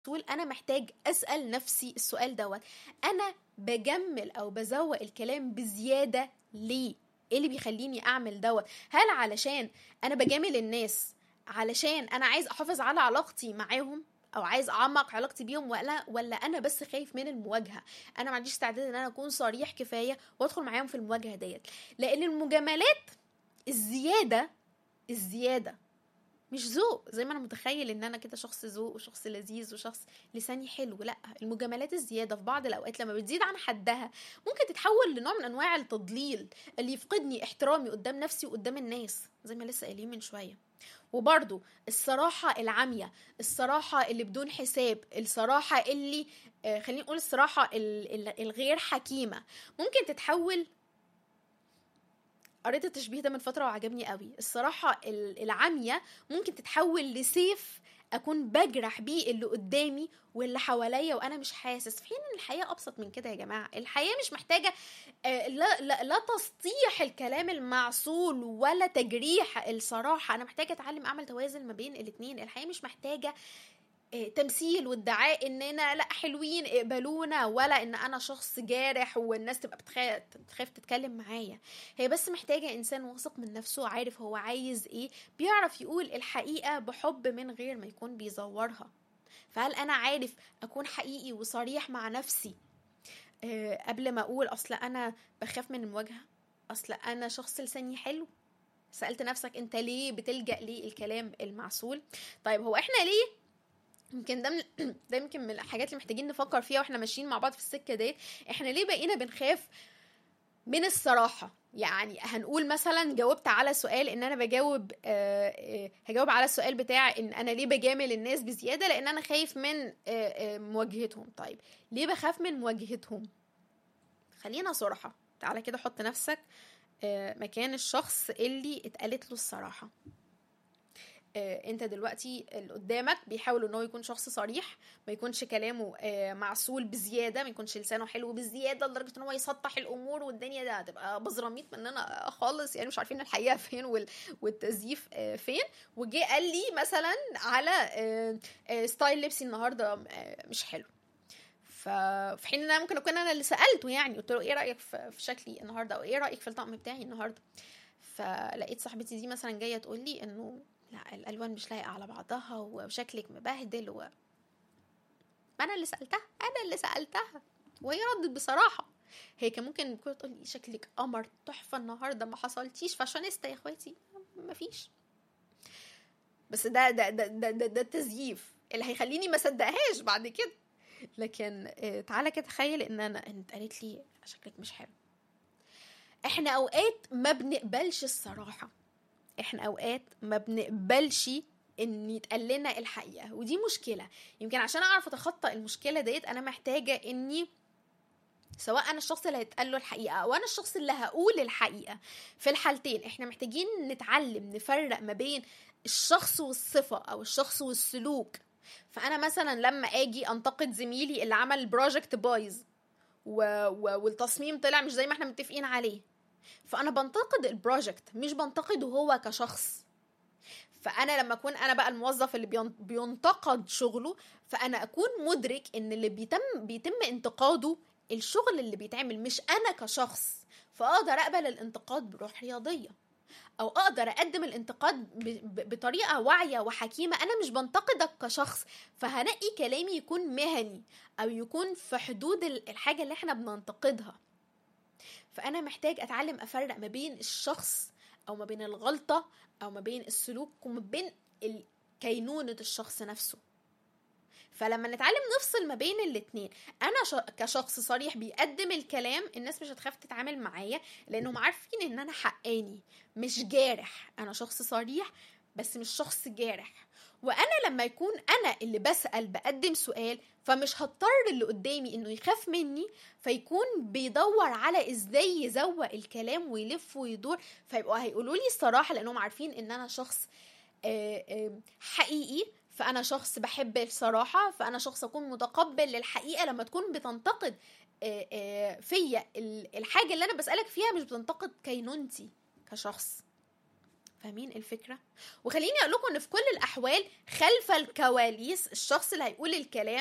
طول انا محتاج اسال نفسي السؤال دوت انا بجمل او بزوق الكلام بزياده ليه ايه اللي بيخليني اعمل دوت هل علشان انا بجامل الناس علشان انا عايز احافظ على علاقتي معاهم او عايز اعمق علاقتي بيهم ولا ولا انا بس خايف من المواجهه انا ما عنديش استعداد ان انا اكون صريح كفايه وادخل معاهم في المواجهه ديت لان المجاملات الزياده الزياده مش ذوق زي ما انا متخيل ان انا كده شخص ذوق وشخص لذيذ وشخص لساني حلو لا المجاملات الزياده في بعض الاوقات لما بتزيد عن حدها ممكن تتحول لنوع من انواع التضليل اللي يفقدني احترامي قدام نفسي وقدام الناس زي ما لسه قايلين من شويه وبرضو الصراحة العامية الصراحة اللي بدون حساب الصراحة اللي آه خلينا نقول الصراحة الغير حكيمة ممكن تتحول قريت التشبيه ده من فتره وعجبني قوي الصراحه العاميه ممكن تتحول لسيف اكون بجرح بيه اللي قدامي واللي حواليا وانا مش حاسس في حين ان الحياه ابسط من كده يا جماعه الحياه مش محتاجه لا, لا, لا تسطيح الكلام المعسول ولا تجريح الصراحه انا محتاجه اتعلم اعمل توازن ما بين الاثنين الحياه مش محتاجه تمثيل وادعاء اننا لا حلوين اقبلونا ولا ان انا شخص جارح والناس تبقى بتخاف بتخاف تتكلم معايا هي بس محتاجه انسان واثق من نفسه عارف هو عايز ايه بيعرف يقول الحقيقه بحب من غير ما يكون بيزورها فهل انا عارف اكون حقيقي وصريح مع نفسي أه قبل ما اقول اصل انا بخاف من المواجهه اصل انا شخص لساني حلو سالت نفسك انت ليه بتلجا للكلام المعسول طيب هو احنا ليه يمكن ده من ده يمكن من الحاجات اللي محتاجين نفكر فيها واحنا ماشيين مع بعض في السكه ديت احنا ليه بقينا بنخاف من الصراحه يعني هنقول مثلا جاوبت على سؤال ان انا بجاوب آه آه هجاوب على السؤال بتاع ان انا ليه بجامل الناس بزياده لان انا خايف من آه مواجهتهم طيب ليه بخاف من مواجهتهم خلينا صراحه تعالى كده حط نفسك مكان الشخص اللي اتقالت له الصراحه آه انت دلوقتي اللي قدامك بيحاول ان هو يكون شخص صريح ما يكونش كلامه آه معسول بزياده ما يكونش لسانه حلو بزياده لدرجه ان هو يسطح الامور والدنيا ده هتبقى بزراميط مننا خالص يعني مش عارفين الحقيقه فين وال... والتزييف آه فين وجه قال لي مثلا على ستايل لبسي النهارده مش حلو ففي حين ان انا ممكن اكون انا اللي سالته يعني قلت له ايه رايك في شكلي النهارده او ايه رايك في الطقم بتاعي النهارده فلقيت صاحبتي دي مثلا جايه تقول لي انه لا الالوان مش لايقه على بعضها وشكلك مبهدل و انا اللي سالتها انا اللي سالتها وهي ردت بصراحه هي كان ممكن تكون تقول لي شكلك قمر تحفه النهارده ما حصلتيش فاشونيستا يا اخواتي مفيش بس ده ده ده ده, ده, ده التزييف اللي هيخليني ما صدقهاش بعد كده لكن تعالى كده تخيل ان انا انت قالت لي شكلك مش حلو احنا اوقات ما بنقبلش الصراحه احنا اوقات ما بنقبلش ان يتقال لنا الحقيقه ودي مشكله يمكن عشان اعرف اتخطى المشكله ديت انا محتاجه اني سواء انا الشخص اللي هيتقال له الحقيقه او انا الشخص اللي هقول الحقيقه في الحالتين احنا محتاجين نتعلم نفرق ما بين الشخص والصفه او الشخص والسلوك فانا مثلا لما اجي انتقد زميلي اللي عمل بروجكت بايظ و... و... والتصميم طلع مش زي ما احنا متفقين عليه فانا بنتقد البروجكت مش بنتقده هو كشخص فانا لما اكون انا بقى الموظف اللي بينتقد شغله فانا اكون مدرك ان اللي بيتم بيتم انتقاده الشغل اللي بيتعمل مش انا كشخص فاقدر اقبل الانتقاد بروح رياضيه او اقدر اقدم الانتقاد بطريقه واعيه وحكيمه انا مش بنتقدك كشخص فهنقي كلامي يكون مهني او يكون في حدود الحاجه اللي احنا بننتقدها فانا محتاج اتعلم افرق ما بين الشخص او ما بين الغلطه او ما بين السلوك وما بين كينونه الشخص نفسه فلما نتعلم نفصل ما بين الاتنين انا ش... كشخص صريح بيقدم الكلام الناس مش هتخاف تتعامل معايا لانهم عارفين ان انا حقاني مش جارح انا شخص صريح بس مش شخص جارح وانا لما يكون انا اللي بسال بقدم سؤال فمش هضطر اللي قدامي انه يخاف مني فيكون بيدور على ازاي يزوق الكلام ويلف ويدور فيبقوا هيقولوا لي الصراحه لانهم عارفين ان انا شخص حقيقي فانا شخص بحب الصراحه فانا شخص اكون متقبل للحقيقه لما تكون بتنتقد فيا الحاجه اللي انا بسالك فيها مش بتنتقد كينونتي كشخص فاهمين الفكره وخليني اقول لكم ان في كل الاحوال خلف الكواليس الشخص اللي هيقول الكلام